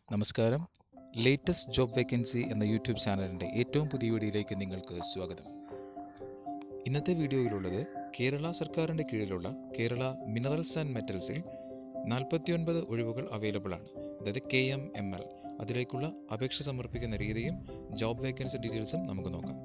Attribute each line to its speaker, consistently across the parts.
Speaker 1: നമസ്കാരം latest job vacancy എന്ന YouTube ചാനലിൻ്റെ ഏറ്റവും പുതിയ വീഡിയോയിലേക്ക് നിങ്ങൾക്ക് സ്വാഗതം ഇന്നത്തെ വീഡിയോയിലുള്ളത് കേരള സർക്കാരിൻ്റെ കീഴിലുള്ള കേരള മിനറൽസ് ആൻഡ് മെറ്റൽസിൽ നാൽപ്പത്തിയൊൻപത് ഒഴിവുകൾ അവൈലബിൾ ആണ് അതായത് കെ എം എം എൽ അതിലേക്കുള്ള അപേക്ഷ സമർപ്പിക്കുന്ന രീതിയും ജോബ് വേക്കൻസി ഡീറ്റെയിൽസും നമുക്ക് നോക്കാം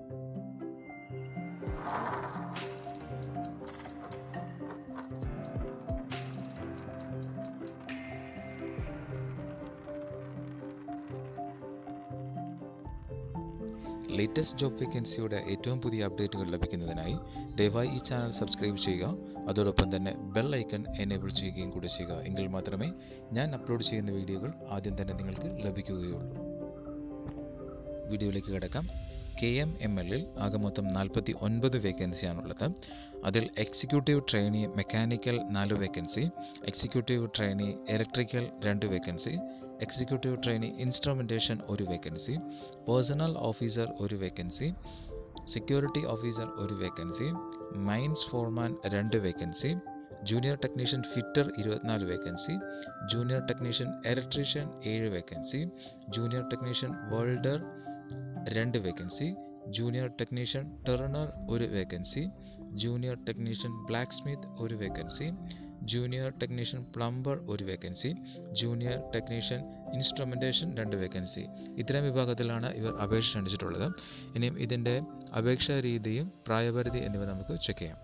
Speaker 1: ലേറ്റസ്റ്റ് ജോബ് വേക്കൻസിയുടെ ഏറ്റവും പുതിയ അപ്ഡേറ്റുകൾ ലഭിക്കുന്നതിനായി ദയവായി ഈ ചാനൽ സബ്സ്ക്രൈബ് ചെയ്യുക അതോടൊപ്പം തന്നെ ബെൽ ഐക്കൺ എനേബിൾ ചെയ്യുകയും കൂടി ചെയ്യുക എങ്കിൽ മാത്രമേ ഞാൻ അപ്ലോഡ് ചെയ്യുന്ന വീഡിയോകൾ ആദ്യം തന്നെ നിങ്ങൾക്ക് ലഭിക്കുകയുള്ളൂ വീഡിയോയിലേക്ക് കിടക്കാം കെ എം എം എല്ലിൽ ആകെ മൊത്തം നാൽപ്പത്തി ഒൻപത് വേക്കൻസിയാണുള്ളത് അതിൽ എക്സിക്യൂട്ടീവ് ട്രെയിനി മെക്കാനിക്കൽ നാല് വേക്കൻസി എക്സിക്യൂട്ടീവ് ട്രെയിനി ഇലക്ട്രിക്കൽ രണ്ട് വേക്കൻസി എക്സിക്യൂട്ടീവ് ട്രെയിനി ഇൻസ്ട്രുമെൻറ്റേഷൻ ഒരു വേക്കൻസി പേഴ്സണൽ ഓഫീസർ ഒരു വേക്കൻസി സെക്യൂരിറ്റി ഓഫീസർ ഒരു വേക്കൻസി മൈൻസ് ഫോർമാൻ രണ്ട് വേക്കൻസി ജൂനിയർ ടെക്നീഷ്യൻ ഫിറ്റർ ഇരുപത്തിനാല് വേക്കൻസി ജൂനിയർ ടെക്നീഷ്യൻ ഇലക്ട്രീഷ്യൻ ഏഴ് വേക്കൻസി ജൂനിയർ ടെക്നീഷ്യൻ വെൽഡർ രണ്ട് vacancy junior technician turner ഒരു vacancy junior technician blacksmith ഒരു vacancy junior technician plumber ഒരു vacancy junior technician instrumentation രണ്ട് vacancy ഇത്തരം വിഭാഗത്തിലാണ് ഇവർ അപേക്ഷ ക്ഷണിച്ചിട്ടുള്ളത് ഇനിയും ഇതിൻ്റെ അപേക്ഷാ രീതിയും പ്രായപരിധി എന്നിവ നമുക്ക് ചെക്ക് ചെയ്യാം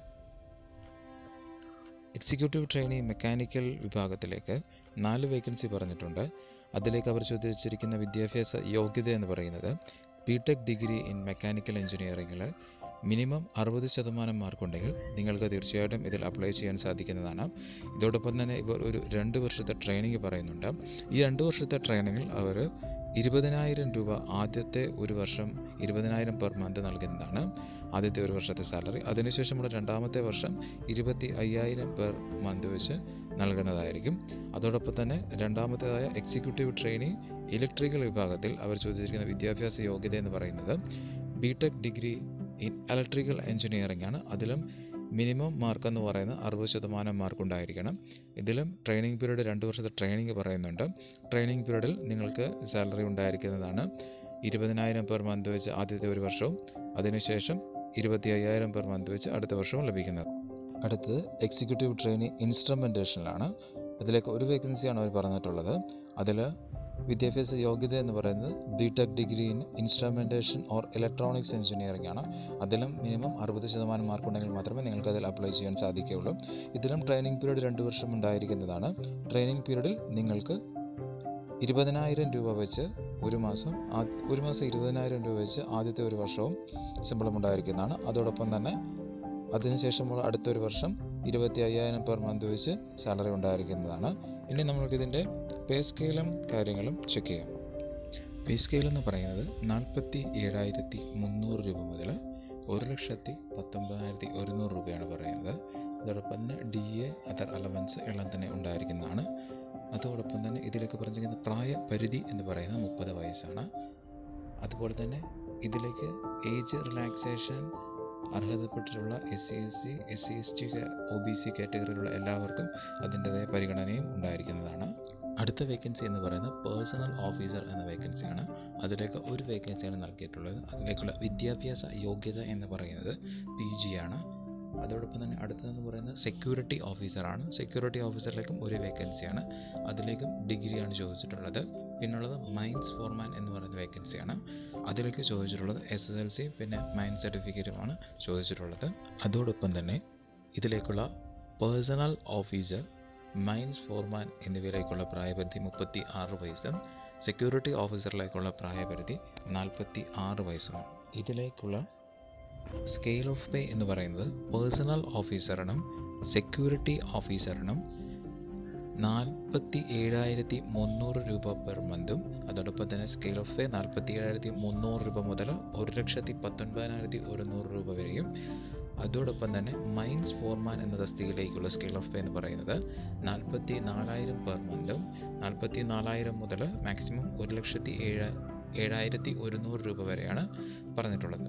Speaker 1: എക്സിക്യൂട്ടീവ് ട്രെയിനി മെക്കാനിക്കൽ വിഭാഗത്തിലേക്ക് നാല് വേക്കൻസി പറഞ്ഞിട്ടുണ്ട് അതിലേക്ക് അവർ ചോദിച്ചിരിക്കുന്ന വിദ്യാഭ്യാസ യോഗ്യത എന്ന് പറയുന്നത് B tech degree in mechanical എഞ്ചിനീയറിംഗിൽ മിനിമം അറുപത് ശതമാനം മാർക്കുണ്ടെങ്കിൽ നിങ്ങൾക്ക് തീർച്ചയായിട്ടും ഇതിൽ അപ്ലൈ ചെയ്യാൻ സാധിക്കുന്നതാണ് ഇതോടൊപ്പം തന്നെ ഇവർ ഒരു രണ്ട് വർഷത്തെ ട്രെയിനിങ് പറയുന്നുണ്ട് ഈ രണ്ട് വർഷത്തെ ട്രെയിനിങ്ങിൽ അവർ ഇരുപതിനായിരം രൂപ ആദ്യത്തെ ഒരു വർഷം ഇരുപതിനായിരം പെർ മന്ത് നൽകുന്നതാണ് ആദ്യത്തെ ഒരു വർഷത്തെ സാലറി അതിനുശേഷമുള്ള രണ്ടാമത്തെ വർഷം ഇരുപത്തി അയ്യായിരം പെർ മന്ത് വെച്ച് നൽകുന്നതായിരിക്കും അതോടൊപ്പം തന്നെ രണ്ടാമത്തേതായ എക്സിക്യൂട്ടീവ് ട്രെയിനിങ് ഇലക്ട്രിക്കൽ വിഭാഗത്തിൽ അവർ ചോദിച്ചിരിക്കുന്ന വിദ്യാഭ്യാസ യോഗ്യത എന്ന് പറയുന്നത് B tech degree in electrical engineering ആണ് അതിലും മിനിമം മാർക്ക് എന്ന് പറയുന്നത് അറുപത് ശതമാനം മാർക്ക് ഉണ്ടായിരിക്കണം ഇതിലും ട്രെയിനിങ് പീരീഡ് രണ്ട് വർഷത്തെ ട്രെയിനിങ് പറയുന്നുണ്ട് ട്രെയിനിങ് പീരീഡിൽ നിങ്ങൾക്ക് സാലറി ഉണ്ടായിരിക്കുന്നതാണ് ഇരുപതിനായിരം പെർ മന്ത് വെച്ച് ആദ്യത്തെ ഒരു വർഷവും അതിനുശേഷം ഇരുപത്തി അയ്യായിരം പെർ മന്ത് വെച്ച് അടുത്ത വർഷവും ലഭിക്കുന്നത് അടുത്തത് എക്സിക്യൂട്ടീവ് ട്രെയിനി ഇൻസ്ട്രുമെൻറ്റേഷനിലാണ് അതിലേക്ക് ഒരു വേക്കൻസിയാണ് അവർ പറഞ്ഞിട്ടുള്ളത് അതിൽ വിദ്യാഭ്യാസ യോഗ്യത എന്ന് പറയുന്നത് B tech degree in instrumentation or electronics engineering ആണ് അതിലും മിനിമം അറുപത് ശതമാനം മാർക്ക് ഉണ്ടെങ്കിൽ മാത്രമേ നിങ്ങൾക്ക് അതിൽ അപ്ലൈ ചെയ്യാൻ സാധിക്കുകയുള്ളൂ ഇതിലും ട്രെയിനിങ് പീരീഡ് രണ്ട് വർഷം ഉണ്ടായിരിക്കുന്നതാണ് ട്രെയിനിങ് പീരീഡിൽ നിങ്ങൾക്ക് ഇരുപതിനായിരം രൂപ വെച്ച് ഒരു മാസം ഒരു മാസം ഇരുപതിനായിരം രൂപ വെച്ച് ആദ്യത്തെ ഒരു വർഷവും ശമ്പളം ഉണ്ടായിരിക്കുന്നതാണ് അതോടൊപ്പം തന്നെ അതിനുശേഷമുള്ള അടുത്തൊരു വർഷം ഇരുപത്തി അയ്യായിരം പെർ മന്ത് വെച്ച് സാലറി ഉണ്ടായിരിക്കുന്നതാണ് ഇനി നമുക്കിതിൻ്റെ പേ സ്കെയിലും കാര്യങ്ങളും ചെക്ക് ചെയ്യാം പേ സ്കെയിൽ എന്ന് പറയുന്നത് നാൽപ്പത്തി ഏഴായിരത്തി മുന്നൂറ് രൂപ മുതൽ ഒരു ലക്ഷത്തി പത്തൊമ്പതിനായിരത്തി ഒരുന്നൂറ് രൂപയാണ് പറയുന്നത് അതോടൊപ്പം തന്നെ ഡി എ അതർ അലവൻസ് എല്ലാം തന്നെ ഉണ്ടായിരിക്കുന്നതാണ് അതോടൊപ്പം തന്നെ ഇതിലേക്ക് പറഞ്ഞിരിക്കുന്ന പ്രായ പരിധി എന്ന് പറയുന്നത് മുപ്പത് വയസ്സാണ് അതുപോലെ തന്നെ ഇതിലേക്ക് ഏജ് റിലാക്സേഷൻ അർഹതപ്പെട്ടിട്ടുള്ള S C S C S C S T O B C കാറ്റഗറിയിലുള്ള എല്ലാവർക്കും അതിൻ്റെതായ പരിഗണനയും ഉണ്ടായിരിക്കുന്നതാണ് അടുത്ത വേക്കൻസി എന്ന് പറയുന്നത് പേഴ്സണൽ ഓഫീസർ എന്ന വേക്കൻസിയാണ് അതിലേക്ക് ഒരു വേക്കൻസിയാണ് നൽകിയിട്ടുള്ളത് അതിലേക്കുള്ള വിദ്യാഭ്യാസ യോഗ്യത എന്ന് പറയുന്നത് പി ജി ആണ് അതോടൊപ്പം തന്നെ അടുത്തതെന്ന് പറയുന്നത് സെക്യൂരിറ്റി ഓഫീസറാണ് സെക്യൂരിറ്റി ഓഫീസറിലേക്കും ഒരു വേക്കൻസിയാണ് അതിലേക്കും ഡിഗ്രിയാണ് ചോദിച്ചിട്ടുള്ളത് പിന്നുള്ളത് മൈൻസ് ഫോർമാൻ എന്ന് പറയുന്ന വേക്കൻസിയാണ് അതിലേക്ക് ചോദിച്ചിട്ടുള്ളത് എസ് എസ് എൽ സി പിന്നെ മൈൻസ് സർട്ടിഫിക്കറ്റുമാണ് ചോദിച്ചിട്ടുള്ളത് അതോടൊപ്പം തന്നെ ഇതിലേക്കുള്ള പേഴ്സണൽ ഓഫീസർ മൈൻസ് ഫോർമാൻ എന്നിവയിലേക്കുള്ള പ്രായപരിധി മുപ്പത്തി ആറ് വയസ്സും സെക്യൂരിറ്റി ഓഫീസറിലേക്കുള്ള പ്രായപരിധി നാൽപ്പത്തി ആറ് വയസ്സുമാണ് ഇതിലേക്കുള്ള സ്കെയിൽ ഓഫ് പേ എന്ന് പറയുന്നത് പേഴ്സണൽ ഓഫീസറിനും സെക്യൂരിറ്റി ഓഫീസറിനും നാൽപ്പത്തി ഏഴായിരത്തി മുന്നൂറ് രൂപ പെർ മന്തും അതോടൊപ്പം തന്നെ സ്കെയിൽ ഓഫ് പേ നാൽപ്പത്തി ഏഴായിരത്തി മുന്നൂറ് രൂപ മുതൽ ഒരു ലക്ഷത്തി പത്തൊൻപതിനായിരത്തി ഒരുന്നൂറ് രൂപ വരെയും അതോടൊപ്പം തന്നെ മൈൻസ് ഫോർമാൻ എന്ന തസ്തികയിലേക്കുള്ള സ്കെയിൽ ഓഫ് പേ എന്ന് പറയുന്നത് നാൽപ്പത്തി നാലായിരം പെർ മന്തും നാൽപ്പത്തി നാലായിരം മുതൽ മാക്സിമം ഒരു ലക്ഷത്തി ഏഴ് ഏഴായിരത്തി ഒരുന്നൂറ് രൂപ വരെയാണ് പറഞ്ഞിട്ടുള്ളത്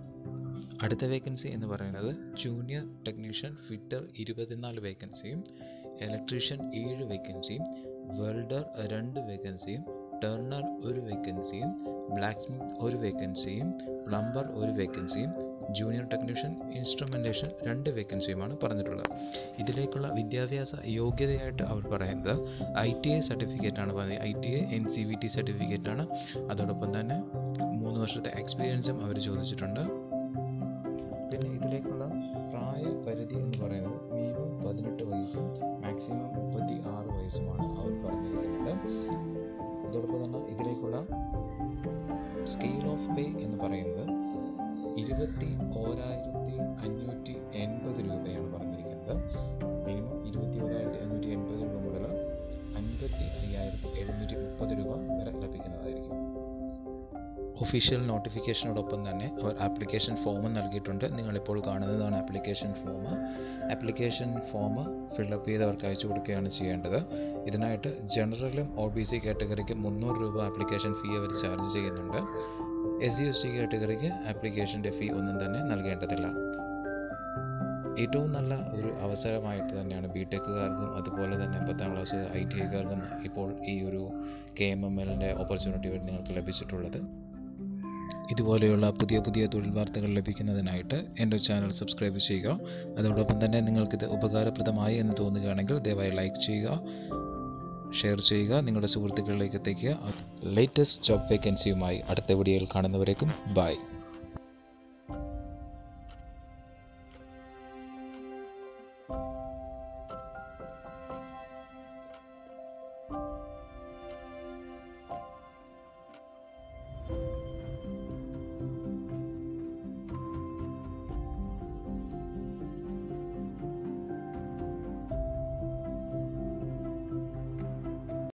Speaker 1: അടുത്ത വേക്കൻസി എന്ന് പറയുന്നത് ജൂനിയർ ടെക്നീഷ്യൻ ഫിറ്റർ ഇരുപത്തിനാല് വേക്കൻസിയും ഇലക്ട്രീഷ്യൻ ഏഴ് വേക്കൻസിയും വെൽഡർ രണ്ട് വേക്കൻസിയും ടേർണർ ഒരു വേക്കൻസിയും ബ്ലാക്ക് സ്മിത്ത് ഒരു വേക്കൻസിയും പ്ലംബർ ഒരു വേക്കൻസിയും ജൂനിയർ ടെക്നീഷ്യൻ ഇൻസ്ട്രുമെൻറ്റേഷൻ രണ്ട് വേക്കൻസിയുമാണ് പറഞ്ഞിട്ടുള്ളത് ഇതിലേക്കുള്ള വിദ്യാഭ്യാസ യോഗ്യതയായിട്ട് അവർ പറയുന്നത് ഐ ടി ഐ സർട്ടിഫിക്കറ്റാണ് പറയുന്നത് I T I N C V T സർട്ടിഫിക്കറ്റാണ് അതോടൊപ്പം തന്നെ മൂന്ന് വർഷത്തെ എക്സ്പീരിയൻസും അവർ ചോദിച്ചിട്ടുണ്ട് പിന്നെ ഇതിലേക്കുള്ള പ്രായപരിധി എന്ന് പറയുന്നത് മിനിമം പതിനെട്ട് വയസ്സും മാക്സിമം മുപ്പത്തി ആറ് വയസ്സുമാണ് അവർ പറഞ്ഞിരിക്കുന്നത് അതോടൊപ്പം തന്നെ ഇതിലേക്കുള്ള സ്കെയിൽ ഓഫ് പേ എന്ന് പറയുന്നത് ഇരുപത്തി ഓരായിരത്തി അഞ്ഞൂറ്റി എൺപത് രൂപയാണ് പറഞ്ഞിരിക്കുന്നത് മിനിമം ഇരുപത്തി ഓരായിരത്തി അഞ്ഞൂറ്റി എൺപത് രൂപ മുതൽ അൻപത്തി അയ്യായിരത്തി എഴുന്നൂറ്റി മുപ്പത് രൂപ വരെ ലഭിക്കുന്നതായിരിക്കും ഒഫീഷ്യൽ നോട്ടിഫിക്കേഷനോടൊപ്പം തന്നെ അവർ ആപ്ലിക്കേഷൻ ഫോം നൽകിയിട്ടുണ്ട് നിങ്ങളിപ്പോൾ കാണുന്നതാണ് application form application form fill up ചെയ്ത് അവർക്ക് അയച്ചു കൊടുക്കുകയാണ് ചെയ്യേണ്ടത് ഇതിനായിട്ട് ജനറലും ഒ ബി സി കാറ്റഗറിക്ക് മുന്നൂറ് രൂപ ആപ്ലിക്കേഷൻ ഫീ അവർ ചാർജ് ചെയ്യുന്നുണ്ട് എസ് സി എസ് ടി കാറ്റഗറിക്ക് ആപ്ലിക്കേഷൻ്റെ ഫീ ഒന്നും തന്നെ നൽകേണ്ടതില്ല ഏറ്റവും നല്ല ഒരു അവസരമായിട്ട് തന്നെയാണ് ബി ടെക്കുകാർക്കും അതുപോലെ തന്നെ പത്താം ക്ലാസ് ഐ ടി ഐക്കാർക്കും ഇപ്പോൾ ഈ ഒരു കെ എം എം എല്ലിൻ്റെ ഓപ്പർച്യൂണിറ്റി വഴി നിങ്ങൾക്ക് ലഭിച്ചിട്ടുള്ളത് ഇതുപോലെയുള്ള പുതിയ പുതിയ തൊഴിൽ വാർത്തകൾ ലഭിക്കുന്നതിനായിട്ട് എൻ്റെ ചാനൽ സബ്സ്ക്രൈബ് ചെയ്യുക അതോടൊപ്പം തന്നെ നിങ്ങൾക്കിത് ഉപകാരപ്രദമായി എന്ന് തോന്നുകയാണെങ്കിൽ ദയവായി ലൈക്ക് ചെയ്യുക ഷെയർ ചെയ്യുക നിങ്ങളുടെ സുഹൃത്തുക്കളിലേക്ക് എത്തിക്കുക ലേറ്റസ്റ്റ് ജോബ് വേക്കൻസിയുമായി അടുത്ത വീഡിയോയിൽ കാണുന്നവരേക്കും ബൈ